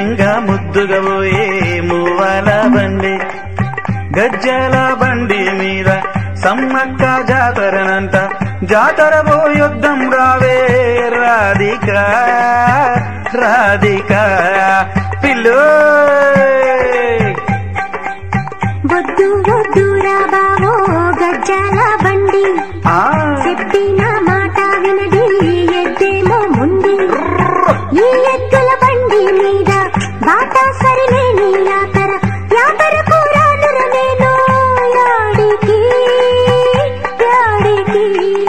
మురిపెంగా ముద్దుగా పోయే మూవాల బండి గజ్జల బండి మీద సమ్మక్క జాతరనంట జాతర పోయొద్దం రావే రాధిక రాధిక పిల్లో వద్దు వద్దురా బావో గజ్జాల బండి ఆ చెప్పిన మాట వినడి ఎద్దేమో ముంది ఈ ఎద్దుల బండి మీద బాట సరిలేని యాతర యాతర కూరానుర నేను యాడికి యాడికి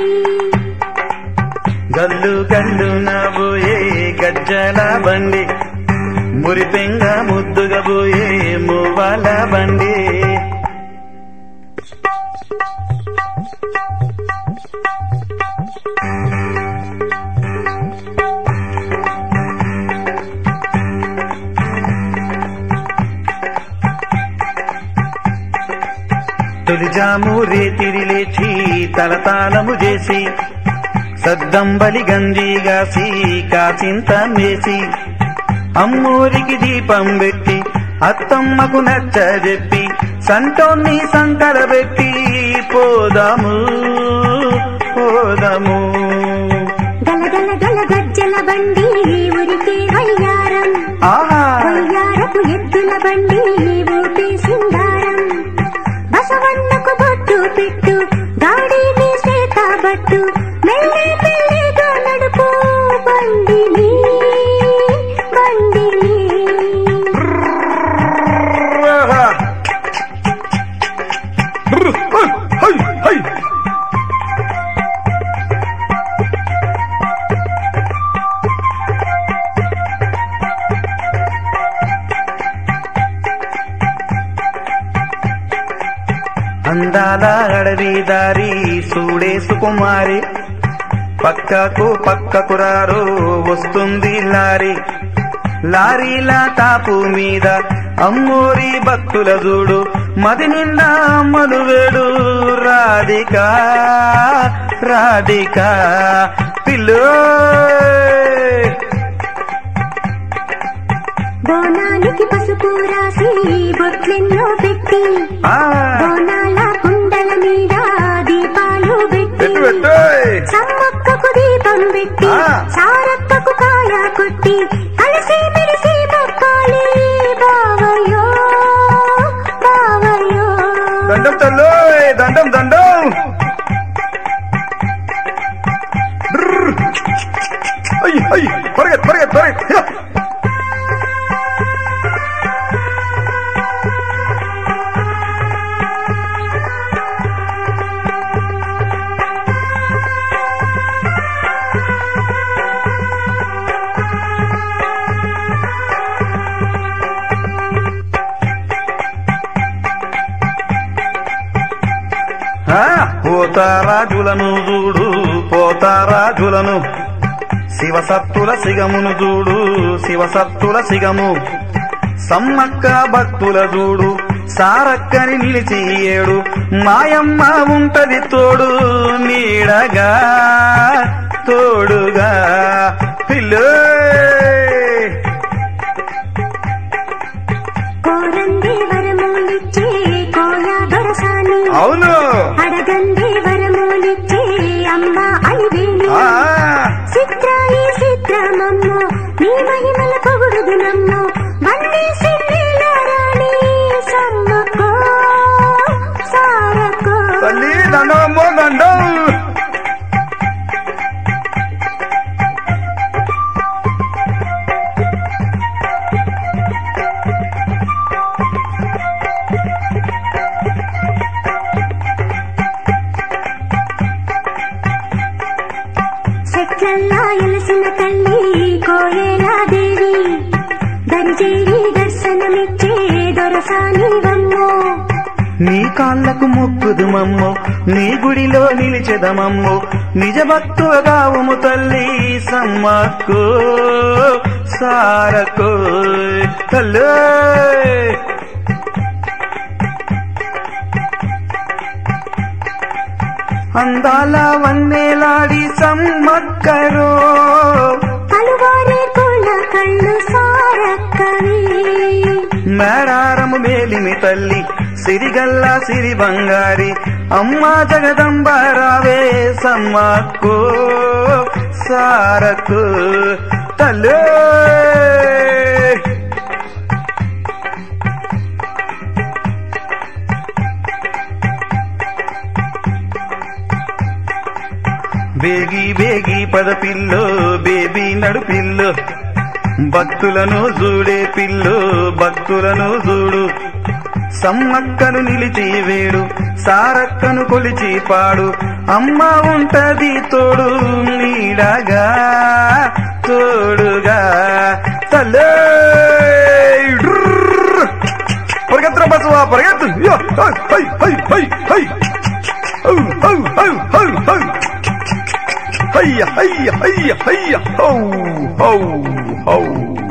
గల్లు గల్లు నవ్వుయే గజ్జల బండి మురిపెంగా ముద్దుగా పోయే మూవాల బండి తొలిజాము రేతిరి లేచి తలతాళము చేసి సద్దంబలి గంజిగాసి కాచింత మేసి అమ్మూరికి దీపం పెట్టి అత్తమ్మకు నచ్చ చెప్పి సంటోన్ని సంకర పెట్టి పోదాము పోదాము గలగల గల గజ్జల బండి ఉరికే వయ్యారం ఆహా వయ్యారపు ఎద్దుల బండి ఊపే సింగారం బసవన్నకు బొట్టు పెట్టు గాడిని సేత బట్టు మెల్లి పెళ్లిగా నడుపు బండిని బండిని ఆహా. హై, హై. అందాల అడవి దారి సూడేసు కుమారి పక్కకు పక్కకు రారు వస్తుంది లారీ లారీల తాపు మీద అమ్మోరి భక్తుల చూడు మది నిండా అమ్మలు వేడు రాధిక రాధిక పిల్లో బోనానికి పసుపు రాసి బొట్లెన్నో పెట్టి ఆ, బోనాల కుండల మీద దీపాలు పెట్టు పెట్టి పెట్టు సమ్మక్కకు దీపం పెట్టి ఆ. సారక్కకు కాయ కొట్టి కలిసి మెలిసి మొక్కాలి బావయ్యో బావయ్యో దండం తల్లు దండం దండం బ్రర్. అయ్ అయ్ పరిగెత్ పరిగెత్ పరిగెత్ ఆ, పోతారాజులను చూడు పోతారాజులను శివసత్తుల సిగమును చూడు శివసత్తుల సిగము సమ్మక్క భక్తుల చూడు సారక్కని నిలిచి ఏడు మాయమ్మ ఉంటది తోడు నీడగా తోడుగా పిల్లో కోరంది వరములిచ్చే కోయా దొరసాని అవును అడగంది వరములిచ్చే అమ్మ అలివేణి ఆ చిత్రాయి చిత్రమమ్మో నీ మహిమల పొగుడుదు నమ్మో వన్నీ సిల్లీల రాణి సమ్మకో సారకో తల్లి దండమో దండం చెట్లల్లా ఎలసిన తల్లి కోయేలా దేవి దరిజేరి దర్శనమిచ్చే దొరసాని వమ్మో నీ కాళ్ళకు మొక్కుదు మమ్మో నీ గుడిలో నిలిచెదమమ్మో నిజ భక్తుగావుము తల్లి సమ్మక్కు సారకు తల్లి అందాల వన్నేలాడి సమ్మక్కరో కలువారే కుల కళ్ళు సారక్కవి మేడారము మేలిమి తల్లి సిరిగల్ల సిరి బంగారి అమ్మా జగదంబ రావే సమ్మక్కో సారకు తల్లి బేగి బేగి పద పిల్లో బేబీ నడు పిల్లో భక్తులను చూడే పిల్లు భక్తులను చూడు సమ్మక్కను నిలిచి వేడు సారక్కను కొలిచి పాడు అమ్మ ఉంటది తోడు నీడగా తోడుగా తల్లే పరిగెత్తరా బసవా పరిగెత్తు యో, హై, హై, హై, హై, హై. హౌ, హౌ, హౌ, హౌ, హౌ. హయ్య హయ్య హయ్య హయ్య హౌ హౌ హౌ